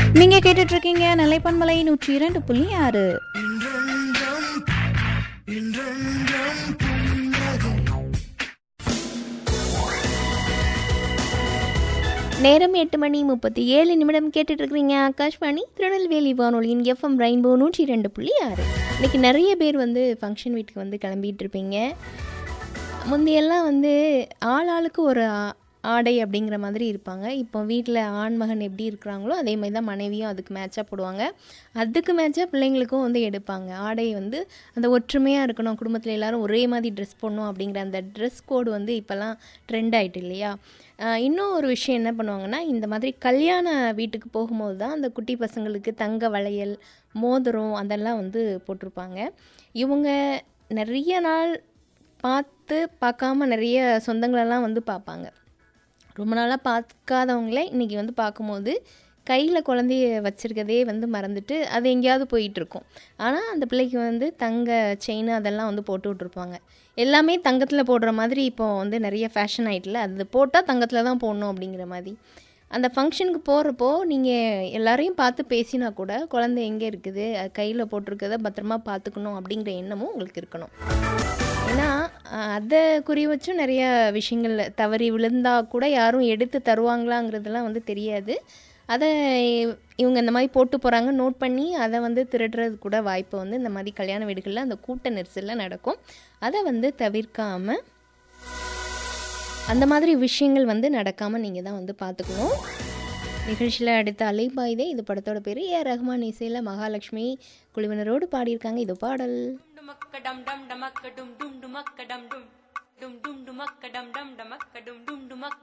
நீங்க கேட்டுட்டு இருக்கீங்க நிலைப்பன்மலை நூற்றி இரண்டு புள்ளி ஆறு நேரம் எட்டு மணி முப்பத்தி ஏழு நிமிடம் கேட்டுட்டு இருக்கிறீங்க ஆகாஷ்வாணி திருநெல்வேலி வானொலியின் எஃப்எம் ரெயின்போ நூற்றி ரெண்டு புள்ளி ஆறு இன்னைக்கு நிறைய பேர் வந்து ஃபங்க்ஷன் வீட்டுக்கு வந்து கிளம்பிட்டு இருப்பீங்க முந்தையெல்லாம் வந்து ஆள் ஆளுக்கு ஒரு ஆ- ஆடை அப்படிங்கிற மாதிரி இருப்பாங்க இப்போ வீட்டில் ஆண்மகன் எப்படி இருக்கிறாங்களோ அதே மாதிரி தான் மனைவியும் அதுக்கு மேட்சாக போடுவாங்க அதுக்கு மேட்சாக பிள்ளைங்களுக்கும் வந்து எடுப்பாங்க ஆடை வந்து அந்த ஒற்றுமையாக இருக்கணும் குடும்பத்தில் எல்லாரும் ஒரே மாதிரி ட்ரெஸ் போடணும் அப்படிங்கிற அந்த ட்ரெஸ் கோடு வந்து இப்போல்லாம் ட்ரெண்ட் ஆயிட்டு இல்லையா ஆஹ் இன்னும் ஒரு விஷயம் என்ன பண்ணுவாங்கன்னா இந்த மாதிரி கல்யாண வீட்டுக்கு போகும்போது தான் அந்த குட்டி பசங்களுக்கு தங்க வளையல் மோதிரம் அதெல்லாம் வந்து போட்டிருப்பாங்க இவங்க நிறைய நாள் பார்த்து பார்க்காம நிறைய சொந்தங்களெல்லாம் வந்து பார்ப்பாங்க ரொம்ப நாளாக பார்க்காதவங்களே இன்றைக்கி வந்து பார்க்கும்போது கையில் குழந்தைய வச்சுருக்கதே வந்து மறந்துட்டு அது எங்கேயாவது போயிட்டுருக்கும் ஆனால் அந்த பிள்ளைக்கு வந்து தங்க செயின் அதெல்லாம் வந்து போட்டு விட்ருப்பாங்க எல்லாமே தங்கத்தில் போடுற மாதிரி இப்போ வந்து நிறைய ஃபேஷன் ஆயிட்டுல அது போட்டால் தங்கத்தில் தான் போடணும் அப்படிங்கிற மாதிரி அந்த ஃபங்க்ஷனுக்கு போகிறப்போ நீங்கள் எல்லாரையும் பார்த்து பேசினா கூட குழந்தை எங்கே இருக்குது அது கையில் போட்டிருக்கத பத்திரமா பார்த்துக்கணும் அப்படிங்கிற எண்ணமும் உங்களுக்கு இருக்கணும் ஏன்னா அஹ், அதை குறி வச்சும் நிறைய விஷயங்கள் தவறி விழுந்தா கூட யாரும் எடுத்து தருவாங்களாங்கிறதெல்லாம் வந்து தெரியாது அதை இவங்க இந்த மாதிரி போட்டு போகிறாங்க நோட் பண்ணி அதை வந்து திருடுறது கூட வாய்ப்பு வந்து இந்த மாதிரி கல்யாண வீடுகளில் அந்த கூட்ட நெரிசலில் நடக்கும் அதை வந்து தவிர்க்காம அந்த மாதிரி விஷயங்கள் வந்து நடக்காமல் நீங்கள் தான் வந்து பார்த்துக்கணும் நிகழ்ச்சியில் அடுத்த அலைபாயுதே இது படத்தோட பேர் ஏ ரஹ்மான் இசையில் மகாலட்சுமி குழுவினரோடு பாடியிருக்காங்க இது பாடல் டுமக்க டம் டம் டமக்க டும் டும் டுமக்க டம் டும் டும் டும் டுமக்க டம் டம் டமக்க டும் டும் டுமக்க